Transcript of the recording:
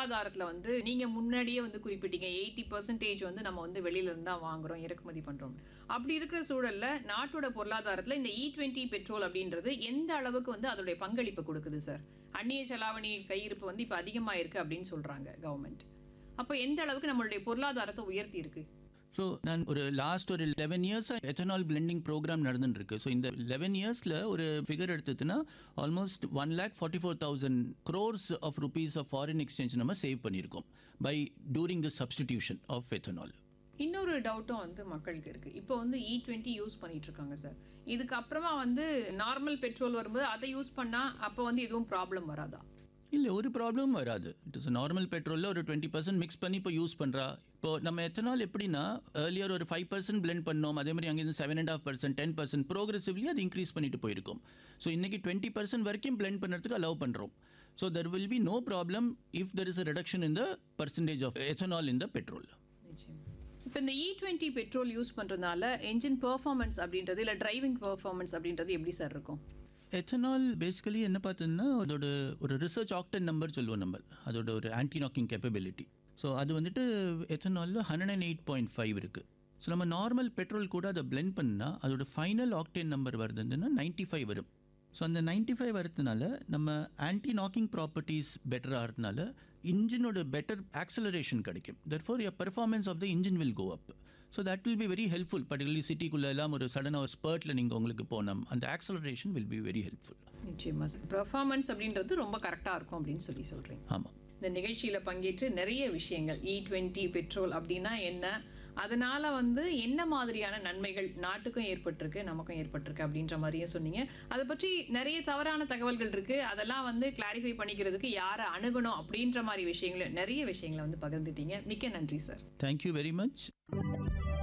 பொருளாதாரத்துல வந்து நீங்க முன்னாடியே வந்து குறிப்பிட்டீங்க எயிட்டி பர்சன்டேஜ் வந்து நம்ம வந்து வெளியில இருந்து தான் வாங்குறோம் இறக்குமதி பண்றோம் அப்படி இருக்கிற சூழல்ல நாட்டோட பொருளாதாரத்துல இந்த இ டுவெண்ட்டி பெட்ரோல் அப்படின்றது எந்த அளவுக்கு வந்து அதோடைய பங்களிப்பு கொடுக்குது சார் அந்நிய செலாவணி கையிருப்பு வந்து இப்போ அதிகமாக இருக்கு அப்படின்னு சொல்றாங்க கவர்மெண்ட் அப்போ எந்த அளவுக்கு நம்மளுடைய பொருளாதாரத்தை உயர்த்தி இருக்கு ஸோ நான் ஒரு லாஸ்ட் ஒரு லெவன் இயர்ஸாக எத்தனால் பிளெண்டிங் ப்ரோக்ராம் நடந்துட்டு இருக்கு ஸோ இந்த லெவன் இயர்ஸில் ஒரு ஃபிகர் எடுத்ததுன்னா almost one lakh forty four thousand crores of rupees of foreign exchange நம்ம சேவ் பண்ணியிருக்கோம் by during the substitution of ethanol இன்னொரு டவுட்டும் வந்து மக்களுக்கு இருக்கு இப்போ வந்து இ டுவெண்ட்டி யூஸ் பண்ணிட்டு இருக்காங்க சார் இதுக்கு அப்புறமா வந்து நார்மல் பெட்ரோல் வரும்போது அதை யூஸ் பண்ணா அப்போ வந்து எதுவும் ப்ராப்ளம் வராதா இல்லை ஒரு ப்ராப்ளமும் வராது இட் இஸ் நார்மல் பெட்ரோலில் ஒரு டுவெண்ட்டி பர்சன்ட் மிக்ஸ் பண்ணி இப்போ யூஸ் பண்ணுறா இப்போ நம்ம எத்தனால் எப்படின்னா ஏர்லியர் ஒரு ஃபைவ் பர்சன்ட் பிளெண்ட் பண்ணோம் அதே மாதிரி அங்கேருந்து seven and half percent ten percent progressively அது இன்க்ரீஸ் பண்ணிட்டு போயிருக்கும் ஸோ இன்றைக்கி டுவெண்ட்டி பர்சன்ட் வரைக்கும் பிளெண்ட் பண்ணுறதுக்கு அலோவ் பண்ணுறோம் so there will be no problem if there is a reduction in the percentage of ethanol in the petrol நிச்சயம் இப்போ இந்த இ டுவெண்ட்டி பெட்ரோல் யூஸ் பண்ணுறதுனால என்ஜின் பெர்ஃபார்மன்ஸ் அப்படின்றது இல்லை டிரைவிங் பெர்ஃபார்மன்ஸ் அப்படின்றது எப்படி சார் இருக்கும் எத்தனால் பேசிக்கலி என்ன பார்த்தீங்கன்னா அதோட ஒரு ரிசர்ச் ஆக்டன் நம்பர் சொல்லுவோம் நம்ம அதோட ஒரு ஆன்டி நாக்கிங் கேப்பபிலிட்டி ஸோ அது வந்துட்டு எத்தனாலில் hundred and eight point five இருக்குது ஸோ நம்ம நார்மல் பெட்ரோல் கூட அதை பிளெண்ட் பண்ணால் அதோட ஃபைனல் ஆக்டேன் நம்பர் வருதுன்னா நைன்ட்டி ஃபைவ் வரும் ஸோ அந்த நைன்ட்டி ஃபைவ் வரதுனால நம்ம ஆன்டி நாக்கிங் ப்ராப்பர்ட்டிஸ் பெட்டராக ஆகிறதுனால இன்ஜினோட பெட்டர் ஆக்சலரேஷன் கிடைக்கும் therefore your performance of the engine will go up so that will be very helpful particularly சிட்டிக்குள்ளே எல்லாம் ஒரு சடனாக ஒரு ஸ்பர்ட்டில் நீங்கள் உங்களுக்கு போனோம் அந்த acceleration will be very helpful நிச்சயமா சார் பெர்ஃபார்மன்ஸ் அப்படின்றது ரொம்ப கரெக்டாக இருக்கும் அப்படின்னு சொல்லி சொல்கிறீங்க ஆமாம் இந்த நிகழ்ச்சியில் பங்கேற்று நிறைய விஷயங்கள் இ டுவெண்ட்டி பெட்ரோல் அப்படின்னா என்ன அதனால வந்து என்ன மாதிரியான நன்மைகள் நாட்டுக்கும் ஏற்பட்டிருக்கு நமக்கும் ஏற்பட்டிருக்கு அப்படின்ற மாதிரியும் சொன்னீங்க அதை பற்றி நிறைய தவறான தகவல்கள் இருக்கு அதெல்லாம் வந்து கிளாரிஃபை பண்ணிக்கிறதுக்கு யாரை அணுகணும் அப்படின்ற மாதிரி விஷயங்கள் நிறைய விஷயங்களை வந்து பகிர்ந்துட்டீங்க மிக்க நன்றி சார் தேங்க்யூ வெரி மச்